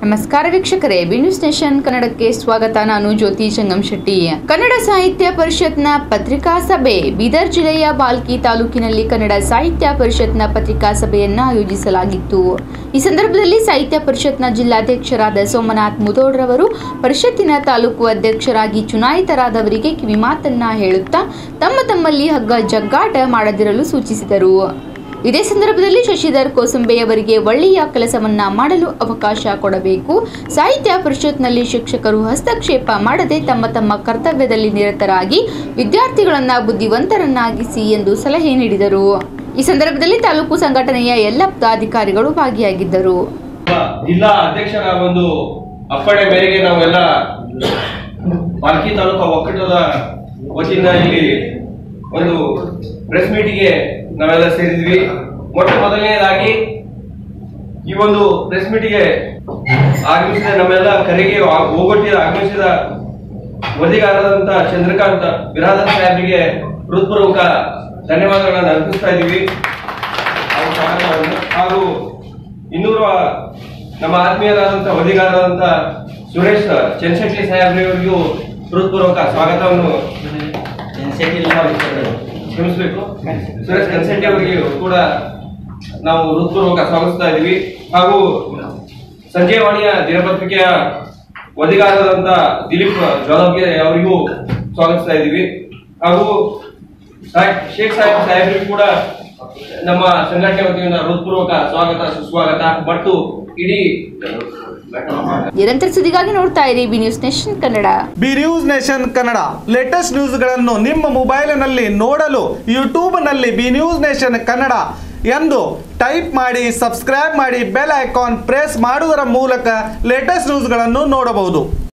ನಮಸ್ಕಾರ ವೀಕ್ಷಕರೇ B news nation ಕನ್ನಡಕ್ಕೆ ಸ್ವಾಗತ ನಾನು ಜ್ಯೋತಿ ಜಂಗಮ್ ಶೆಟ್ಟಿ ಕನ್ನಡ ಸಾಹಿತ್ಯ ಪರಿಷತ್ನ ಪತ್ರಿಕಾ ಸಭೆ ಬೀದರ್ ಜಿಲ್ಲೆಯ ಬಾಲ್ಕಿ ತಾಲೂಕಿನಲ್ಲಿ ಕನ್ನಡ ಸಾಹಿತ್ಯ ಪರಿಷತ್ನ ಪತ್ರಿಕಾ ಸಭೆಯನ್ನ ಆಯೋಜಿಸಲಾಗಿತ್ತು ಈ ಸಂದರ್ಭದಲ್ಲಿ ಸಾಹಿತ್ಯ ಪರಿಷತ್ನ ಜಿಲ್ಲಾಧ್ಯಕ್ಷರಾದ ಸೋಮನಾಥ್ ಮುದೋಡ್ರವರು ಪರಿಷತ್ತಿನ ತಾಲೂಕು ಅಧ್ಯಕ್ಷರಾಗಿ ಚುನಾಯಿತರಾದವರಿಗೆ ಕಿವಿಮಾತನ್ನ ಹೇಳುತ್ತಾ ತಮ್ಮ ತಮ್ಮಲ್ಲಿ ಹಗ್ಗ ಜಗ್ಗಾಟ ಮಾಡದಿರಲು ಸೂಚಿಸಿದರು ಇದೇ ಸಂದರ್ಭದಲ್ಲಿ ಶಶಿಧರ್ ಕೋಸಂಬೆಯವರಿಗೆ ಒಳ್ಳೆಯ ಕೆಲಸವನ್ನ ಮಾಡಲು ಅವಕಾಶ ಕೊಡಬೇಕು ಸಾಹಿತ್ಯ ಪರಿಷತ್ನಲ್ಲಿ ಶಿಕ್ಷಕರು ಹಸ್ತಕ್ಷೇಪ ಮಾಡದೆ ತಮ್ಮ ತಮ್ಮ ಕರ್ತವ್ಯದಲ್ಲಿ ನಿರತರಾಗಿ ವಿದ್ಯಾರ್ಥಿಗಳನ್ನ ಬುದ್ಧಿವಂತರನ್ನಾಗಿಸಿ ಎಂದು ಸಲಹೆ ನೀಡಿದರು ಈ ಸಂದರ್ಭದಲ್ಲಿ ತಾಲೂಕು ಸಂಘಟನೆಯ ಎಲ್ಲ ಪದಾಧಿಕಾರಿಗಳು ಭಾಗಿಯಾಗಿದ್ದರು ಜಿಲ್ಲಾ ಅಧ್ಯಕ್ಷರ ಒಂದು ಅಪ್ಪಣೆ ಮೇರೆಗೆ ನಾವೆಲ್ಲ ಬಾಲ್ಕಿ ತಾಲೂಕು ಒಕ್ಕೂಟದ ವತಿಯಿಂದ ಇಲ್ಲಿ ಒಂದು ಪ್ರೆಸ್ ಮೀಟಿಗೆ ನಾವೆಲ್ಲ ಸೇರಿದ್ವಿ ಮೊಟ್ಟ ಮೊದಲನೇದಾಗಿ ಈ ಒಂದು ಪ್ರೆಸ್ ಮೀಟಿಗೆ ಆಗಮಿಸಿದ ನಮ್ಮೆಲ್ಲ ಕರೆಗೆ ಆ- ಹೋಗೊಟ್ಟಿದ ಆಗಮಿಸಿದ ವರದಿಗಾರರಾದಂತ ಚಂದ್ರಕಾಂತ್ ಬಿರಾದರ್ ಸಾಹೇಬರಿಗೆ ಹೃತ್ಪೂರ್ವಕ ಧನ್ಯವಾದಗಳನ್ನು ಅರ್ಪಿಸ್ತಾ ಇದ್ದೀವಿ ಹಾಗೂ ಸ್ವಾಗತವನ್ನು. ಹಾಗೂ ಇನ್ನೂರ ನಮ್ಮ ಆತ್ಮೀಯರಾದಂತ ವರದಿಗಾರರಾದಂತ ಸುರೇಶ್ ಚನ್ಶೆಟ್ಟಿ ಸಾಹೇಬ್ರವರಿಗೂ ಹೃತ್ಪೂರ್ವಕ ಸ್ವಾಗತವನ್ನು ಕ್ಷಮಿಸಬೇಕು ಸುರೇಶ್ ಕನ್ಸೆಂಟಿ ಅವರಿಗೆ ಕೂಡ ನಾವು ಹೃತ್ಪೂರ್ವಕ ಸ್ವಾಗತಿಸ್ತಾ ಇದ್ದೀವಿ ಹಾಗೂ ಸಂಜಯವಾಣಿಯ ದಿನಪತ್ರಿಕೆಯ ವರದಿಗಾರರಾದಂತ ದಿಲೀಪ್ ಜಾಧವ್ಗೆ ಅವರಿಗೂ ಸ್ವಾಗತಿಸ್ತಾ ಇದ್ದೀವಿ ಹಾಗೂ ಸಾಹೇಬ್ ಶೇಖ್ ಸಾಹೇಬ್ ಸಾಹೇಬರಿಗೂ ಕೂಡ ನಮ್ಮ ಸಂಘಟನೆ ವತಿಯಿಂದ ಹೃತ್ಪೂರ್ವಕ ಸ್ವಾಗತ ಸುಸ್ವಾಗತ ಮತ್ತು ಇಡೀ ನಿರಂತರ ಸುದ್ದಿಗಾಗಿ ನೋಡ್ತಾ ಇರಿ B news nation Kannada B news nation Kannada latest ನ್ಯೂಸ್ಗಳನ್ನು ನಿಮ್ಮ ಮೊಬೈಲಿನಲ್ಲಿ ನೋಡಲು ಯೂಟ್ಯೂಬ್ನಲ್ಲಿ ಬಿ ನ್ಯೂಸ್ ನೇಷನ್ ಕನ್ನಡ ಎಂದು ಟೈಪ್ ಮಾಡಿ ಸಬ್ಸ್ಕ್ರೈಬ್ ಮಾಡಿ ಬೆಲ್ ಐಕಾನ್ ಪ್ರೆಸ್ ಮಾಡುವುದರ ಮೂಲಕ ಲೇಟೆಸ್ಟ್ ನ್ಯೂಸ್ಗಳನ್ನು ನೋಡಬಹುದು